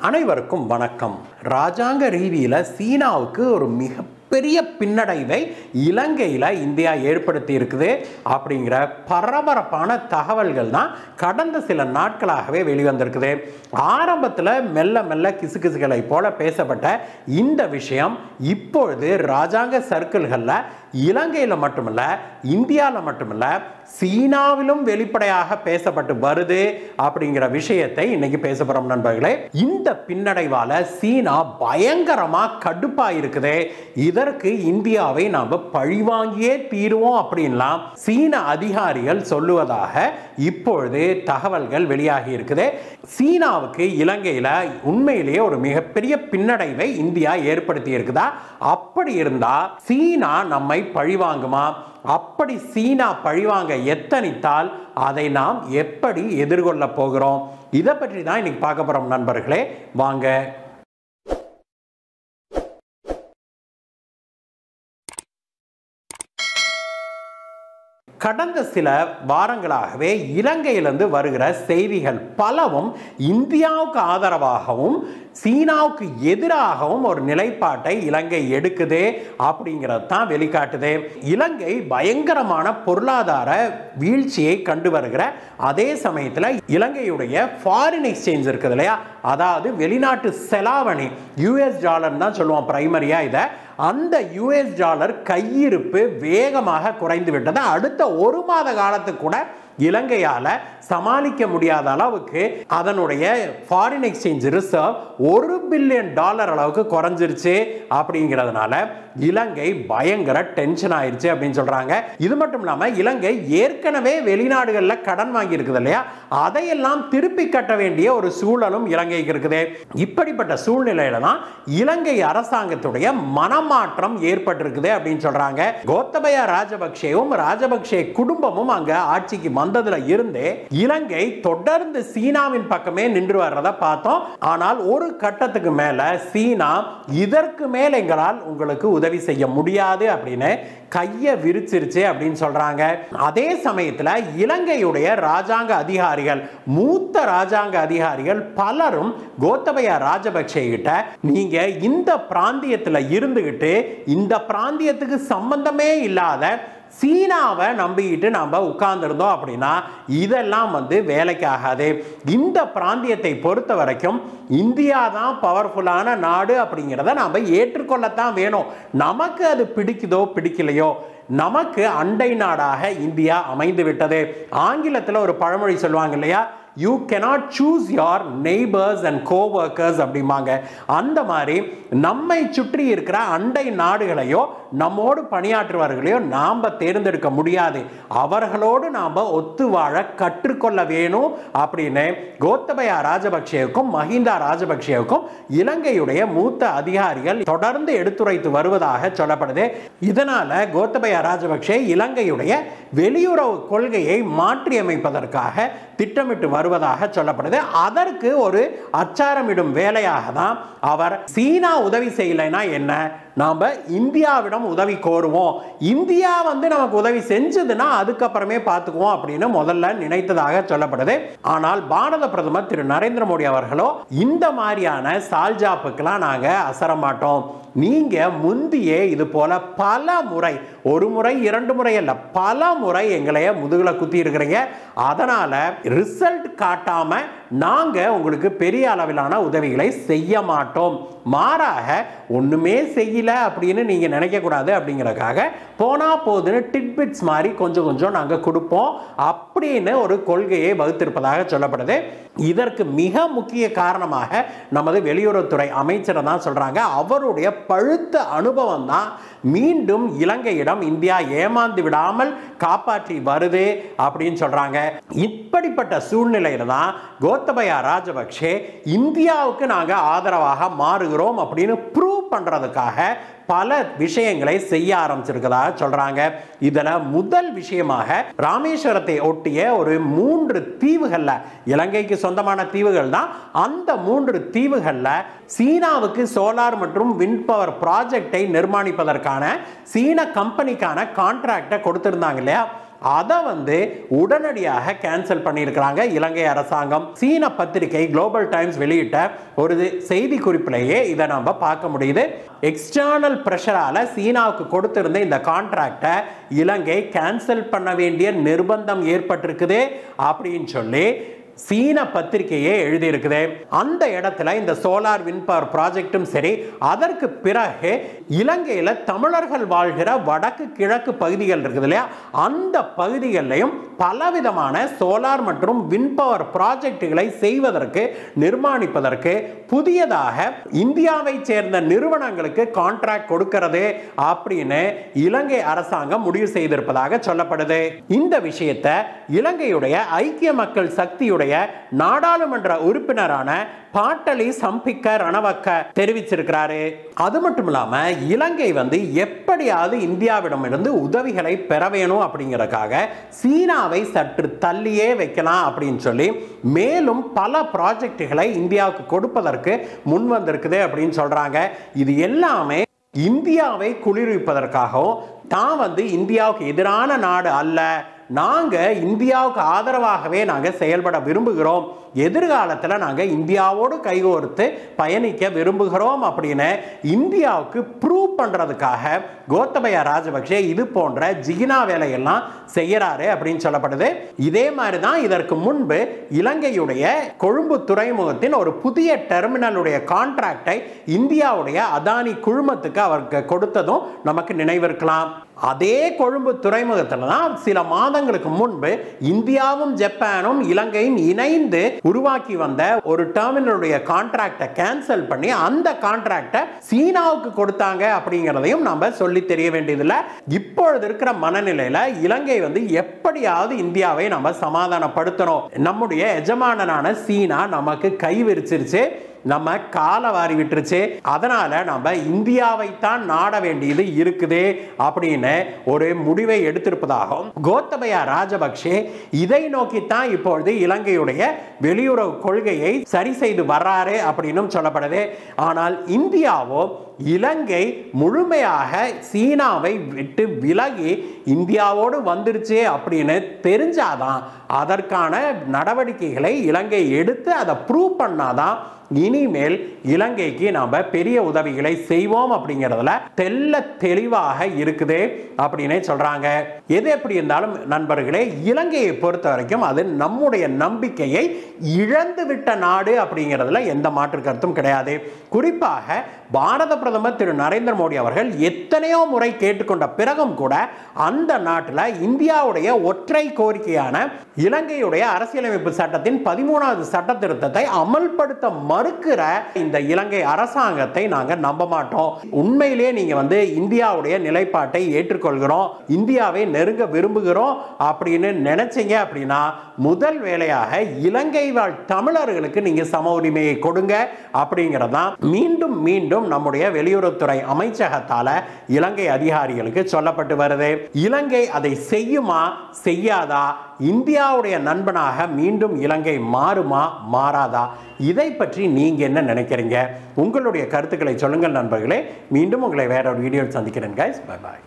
அனைவருக்கும் வணக்கம் ராஜாங்க ரீதியில் சீனாவுக்கு ஒரு மிகப்பெரிய பின்னடைவை இலங்கையில் இந்தியா ஏற்படுத்தி இருக்குது அப்படிங்கிற பரபரப்பான தகவல்கள் தான் கடந்த சில நாட்களாகவே வெளிவந்திருக்குது ஆரம்பத்தில் மெல்ல மெல்ல கிசுகிசுகளை போல பேசப்பட்ட இந்த விஷயம் இப்பொழுது ராஜாங்க சர்க்கிள்களில் இலங்கையில் மட்டுமல்ல இந்தியாவில் மட்டுமல்ல சீனாவிலும் வெளிப்படையாக பேசப்பட்டு வருது அப்படிங்கிற விஷயத்தை இன்னைக்கு பேச போறோம் நண்பர்களே இந்த பின்னடைவால சீனா பயங்கரமா கடுப்பா இருக்குது இதற்கு இந்தியாவை நாம பழிவாங்கியே தீருவோம் அப்படின்லாம் சீன அதிகாரிகள் சொல்லுவதாக இப்பொழுது தகவல்கள் வெளியாகி இருக்குது சீனாவுக்கு இலங்கையில உண்மையிலேயே ஒரு மிகப்பெரிய பின்னடைவை இந்தியா ஏற்படுத்தி இருக்குதா அப்படி இருந்தா சீனா நம்மை பழிவாங்குமா அப்படி சீனா பழிவாங்க எத்தனித்தால் அதை நாம் எப்படி எதிர்கொள்ள போகிறோம் இதை பற்றி தான் இன்னைக்கு பார்க்க போறோம் நண்பர்களே வாங்க கடந்த சில வாரங்களாகவே இலங்கையிலிருந்து வருகிற செய்திகள் பலவும் இந்தியாவுக்கு ஆதரவாகவும் சீனாவுக்கு எதிராகவும் ஒரு நிலைப்பாட்டை இலங்கை எடுக்குது அப்படிங்கிறது தான் வெளிக்காட்டுது இலங்கை பயங்கரமான பொருளாதார வீழ்ச்சியை கண்டு வருகிற அதே சமயத்தில் இலங்கையுடைய ஃபாரின் எக்ஸ்சேஞ்ச் இருக்குது இல்லையா அதாவது வெளிநாட்டு செலாவணி யூஎஸ் டாலர் தான் சொல்லுவோம் பிரைமரியா இதை அந்த யூஎஸ் டாலர் கையிருப்பு வேகமாக குறைந்து விட்டது அடுத்த ஒரு மாத காலத்துக்கு கூட இலங்கையால் சமாளிக்க முடியாத அளவுக்கு அதனுடைய ஃபாரின் எக்ஸ்சேஞ்ச் ரிசர்வ் ஒரு பில்லியன் டாலர் அளவுக்கு குறைஞ்சிருச்சு அப்படிங்கிறதுனால இலங்கை பயங்கர டென்ஷன் ஆயிருச்சு அப்படின்னு சொல்றாங்க இது மட்டும் இல்லாம இலங்கை ஏற்கனவே வெளிநாடுகளில் கடன் வாங்கி இருக்குது இல்லையா அதையெல்லாம் திருப்பி கட்ட வேண்டிய ஒரு சூழலும் இலங்கைக்கு இருக்குது இப்படிப்பட்ட சூழ்நிலையில தான் இலங்கை அரசாங்கத்துடைய மனமாற்றம் ஏற்பட்டிருக்குது அப்படின்னு சொல்றாங்க கோத்தபயா ராஜபக்சேவும் ராஜபக்சே குடும்பமும் அங்க ஆட்சிக்கு வந்ததுல இருந்தே இலங்கை தொடர்ந்து சீனாவின் பக்கமே நின்று வர்றதை பார்த்தோம் ஆனால் ஒரு கட்டத்துக்கு மேல சீனா இதற்கு மேல் எங்களால் உங்களுக்கு உதவி செய்ய முடியாது அப்படின்னு கையை விரிச்சிருச்சு அப்படின்னு சொல்றாங்க அதே சமயத்தில் இலங்கையுடைய ராஜாங்க அதிகாரிகள் மூத்த ராஜாங்க அதிகாரிகள் பலரும் கோத்தபயா ராஜபக்சே கிட்ட நீங்க இந்த பிராந்தியத்தில் இருந்துகிட்டு இந்த பிராந்தியத்துக்கு சம்பந்தமே இல்லாத சீனாவை நம்பிக்கிட்டு நம்ம உட்கார்ந்துருந்தோம் அப்படின்னா இதெல்லாம் வந்து வேலைக்கு ஆகாது இந்த பிராந்தியத்தை பொறுத்த வரைக்கும் இந்தியா தான் பவர்ஃபுல்லான நாடு அப்படிங்கிறத நம்ம ஏற்றுக்கொள்ளத்தான் வேணும் நமக்கு அது பிடிக்குதோ பிடிக்கலையோ நமக்கு அண்டை நாடாக இந்தியா அமைந்து விட்டது ஆங்கிலத்தில் ஒரு பழமொழி சொல்லுவாங்க இல்லையா you cannot choose your neighbours and coworkers அப்படிம்பாங்க அந்த மாதிரி நம்மை சுற்றி இருக்கிற அண்டை நாடுகளையோ நம்மோடு பணியாற்றுவர்களையோ நாம் தேர்ந்தெடுக்க முடியாது அவர்களோடு நாம் ஒத்து வாழ கற்றுக்கொள்ள வேணும் அப்படின்னு கோத்தபயா ராஜபக்சேவுக்கும் மஹிந்தா ராஜபக்சேவுக்கும் இலங்கையுடைய மூத்த அதிகாரிகள் தொடர்ந்து எடுத்துரைத்து வருவதாக சொல்லப்படுது இதனால கோத்தபயா ராஜபக்சே இலங்கையுடைய வெளியுறவு கொள்கையை மாற்றியமைப்பதற்காக திட்டமிட்டு வருவதாக சொல்லப்படுது அதற்கு ஒரு அச்சாரமிடும் வேலையாக தான் அவர் சீனா உதவி செய்யலைன்னா என்ன நாம் இந்தியாவிடம் உதவி கோருவோம் இந்தியா வந்து நமக்கு உதவி செஞ்சதுன்னா அதுக்கப்புறமே பார்த்துக்குவோம் அப்படின்னு முதல்ல நினைத்ததாக சொல்லப்படுது ஆனால் பாரத பிரதமர் திரு நரேந்திர மோடி அவர்களோ இந்த மாதிரியான சால்ஜாப்புக்கெல்லாம் நாங்கள் அசர மாட்டோம் நீங்க முந்தியே இது போல பல முறை ஒரு முறை இரண்டு முறை அல்ல பல முறை எங்களைய முதுகுல குத்தி இருக்கிறீங்க அதனால ரிசல்ட் காட்டாம நாங்க உங்களுக்கு பெரிய அளவிலான உதவிகளை செய்ய மாட்டோம் மாறாக ஒண்ணுமே செய்யல அப்படின்னு நீங்க நினைக்க கூடாது அப்படிங்கறதுக்காக போனா போதுன்னு டிட்பிட்ஸ் மாதிரி கொஞ்சம் கொஞ்சம் நாங்க கொடுப்போம் அப்படின்னு ஒரு கொள்கையை வகுத்திருப்பதாக சொல்லப்படுது இதற்கு மிக முக்கிய காரணமாக நமது வெளியுறவுத்துறை அமைச்சரை தான் சொல்றாங்க அவருடைய பழுத்த அனுபவம் தான் மீண்டும் இலங்கையிடம் இந்தியா ஏமாந்து விடாமல் காப்பாற்றி வருது அப்படின்னு சொல்றாங்க இப்படிப்பட்ட சூழ்நிலையில தான் கோத்தபயா ராஜபக்சே இந்தியாவுக்கு நாங்க ஆதரவாக மாறுகிறோம் அப்படின்னு ப்ரூவ் பண்றதுக்காக பல விஷயங்களை செய்ய ஆரம்பிச்சிருக்கதாக சொல்றாங்க இதுல முதல் விஷயமாக ராமேஸ்வரத்தை ஒட்டிய ஒரு மூன்று தீவுகள்ல இலங்கைக்கு சொந்தமான தீவுகள் தான் அந்த மூன்று தீவுகள்ல சீனாவுக்கு சோலார் மற்றும் விண்ட் பவர் ப்ராஜெக்டை நிர்மாணிப்பதற்கான சீன கம்பெனிக்கான கான்ட்ராக்டை கொடுத்திருந்தாங்க இல்லையா அதை வந்து உடனடியாக கேன்சல் பண்ணியிருக்கிறாங்க இலங்கை அரசாங்கம் சீன பத்திரிகை குளோபல் டைம்ஸ் வெளியிட்ட ஒரு செய்தி குறிப்பிலேயே இதை நம்ம பார்க்க முடியுது எக்ஸ்டர்னல் ப்ரெஷரால சீனாவுக்கு கொடுத்திருந்த இந்த கான்ட்ராக்டை இலங்கை கேன்சல் பண்ண வேண்டிய நிர்பந்தம் ஏற்பட்டிருக்குது அப்படின்னு சொல்லி சீன பத்திரிகையே எழுதியிருக்குது அந்த இடத்துல இந்த சோலார் வின் பவர் ப்ராஜெக்டும் சரி அதற்கு பிறகு இலங்கையில் தமிழர்கள் வாழ்கிற வடக்கு கிழக்கு பகுதிகள் இருக்குது இல்லையா அந்த பகுதிகளிலையும் பலவிதமான சோலார் மற்றும் வின் பவர் ப்ராஜெக்டுகளை செய்வதற்கு நிர்மாணிப்பதற்கு புதியதாக இந்தியாவை சேர்ந்த நிறுவனங்களுக்கு கான்ட்ராக்ட் கொடுக்கிறது அப்படின்னு இலங்கை அரசாங்கம் முடிவு செய்திருப்பதாக சொல்லப்படுது இந்த விஷயத்தை இலங்கையுடைய ஐக்கிய மக்கள் சக்தியுடைய நாடாளுமன்ற உறுப்பினரான பாட்டலி சம்பிக்க ரணவக்க தெரிவிச்சிருக்கிறாரு அது மட்டும் இல்லாம இலங்கை வந்து எப்படியாவது இந்தியாவிடமிருந்து உதவிகளை பெற வேணும் அப்படிங்கறதுக்காக சீனாவை சற்று தள்ளியே வைக்கலாம் அப்படின்னு சொல்லி மேலும் பல ப்ராஜெக்டுகளை இந்தியாவுக்கு கொடுப்பதற்கு முன் வந்திருக்குது அப்படின்னு சொல்றாங்க இது எல்லாமே இந்தியாவை குளிர்விப்பதற்காகவும் தான் வந்து இந்தியாவுக்கு எதிரான நாடு அல்ல நாங்க இந்தியாவுக்கு ஆதரவாகவே நாங்க செயல்பட விரும்புகிறோம் எதிர்காலத்தில் நாங்கள் இந்தியாவோடு கைகோர்த்து பயணிக்க விரும்புகிறோம் அப்படின்னு இந்தியாவுக்கு ப்ரூவ் பண்ணுறதுக்காக கோத்தபய ராஜபக்சே இது போன்ற ஜிகினா வேலையெல்லாம் செய்யறாரு அப்படின்னு சொல்லப்படுது இதே மாதிரி தான் இதற்கு முன்பு இலங்கையுடைய கொழும்பு துறைமுகத்தின் ஒரு புதிய டெர்மினலுடைய கான்ட்ராக்டை இந்தியாவுடைய அதானி குழுமத்துக்கு அவருக்கு கொடுத்ததும் நமக்கு நினைவிருக்கலாம் அதே கொழும்பு துறைமுகத்தில் தான் சில மாதங்களுக்கு முன்பு இந்தியாவும் ஜப்பானும் இலங்கையும் இணைந்து உருவாக்கி வந்த ஒரு டெர்மினலுடைய கான்ட்ராக்டை கேன்சல் பண்ணி அந்த கான்ட்ராக்டை சீனாவுக்கு கொடுத்தாங்க அப்படிங்கிறதையும் நம்ம சொல்லி தெரிய வேண்டியதில்லை இப்பொழுது இருக்கிற மனநிலையில இலங்கை வந்து எப்படியாவது இந்தியாவை நம்ம சமாதானப்படுத்தணும் நம்முடைய எஜமானனான சீனா நமக்கு கை விரிச்சிருச்சு நம்ம காலை வாரி விட்டுருச்சு அதனால நம்ம இந்தியாவை தான் நாட வேண்டியது இருக்குது அப்படின்னு ஒரு முடிவை எடுத்திருப்பதாகவும் கோத்தபயா ராஜபக்சே இதை நோக்கித்தான் இப்பொழுது இலங்கையுடைய வெளியுறவு கொள்கையை சரி செய்து வர்றாரு அப்படின்னும் சொல்லப்படுது ஆனால் இந்தியாவோ இலங்கை முழுமையாக சீனாவை விட்டு விலகி இந்தியாவோடு வந்துருச்சு அப்படின்னு தெரிஞ்சாதான் அதற்கான நடவடிக்கைகளை இலங்கை எடுத்து அதை ப்ரூவ் பண்ணாதான் இனிமேல் இலங்கைக்கு நாம் பெரிய உதவிகளை செய்வோம் அப்படிங்கிறதுல தெல்ல தெளிவாக இருக்குது அப்படின்னே சொல்றாங்க எது எப்படி இருந்தாலும் நண்பர்களே இலங்கையை பொறுத்த வரைக்கும் அது நம்முடைய நம்பிக்கையை இழந்து விட்ட நாடு அப்படிங்கிறதுல எந்த மாற்று கருத்தும் கிடையாது குறிப்பாக பாரத பிரதமர் திரு நரேந்திர மோடி அவர்கள் எத்தனையோ முறை கேட்டுக்கொண்ட பிறகும் கூட அந்த நாட்டில் இந்தியாவுடைய ஒற்றை கோரிக்கையான இலங்கையுடைய அரசியலமைப்பு சட்டத்தின் பதிமூணாவது சட்ட திருத்தத்தை அமல்படுத்த மறுக்கிற இந்த இலங்கை அரசாங்கத்தை நாங்கள் நம்ப மாட்டோம் உண்மையிலேயே நீங்க வந்து இந்தியாவுடைய நிலைப்பாட்டை ஏற்றுக்கொள்கிறோம் இந்தியாவை நெருங்க விரும்புகிறோம் அப்படின்னு நினைச்சீங்க அப்படின்னா முதல் வேலையாக இலங்கை வாழ் தமிழர்களுக்கு நீங்க சம உரிமையை கொடுங்க அப்படிங்கிறதான் மீண்டும் மீண்டும் நம்முடைய வெளியுறவுத்துறை அமைச்சகத்தால இலங்கை அதிகாரிகளுக்கு சொல்லப்பட்டு வருது இலங்கை அதை செய்யுமா செய்யாதா இந்தியாவுடைய நண்பனாக மீண்டும் இலங்கை மாறுமா மாறாதா இதை பற்றி நீங்க என்ன நினைக்கிறீங்க உங்களுடைய கருத்துக்களை சொல்லுங்கள் நண்பர்களே மீண்டும் உங்களை வேற ஒரு வீடியோ சந்திக்கிறேன் கைஸ் பை பாய்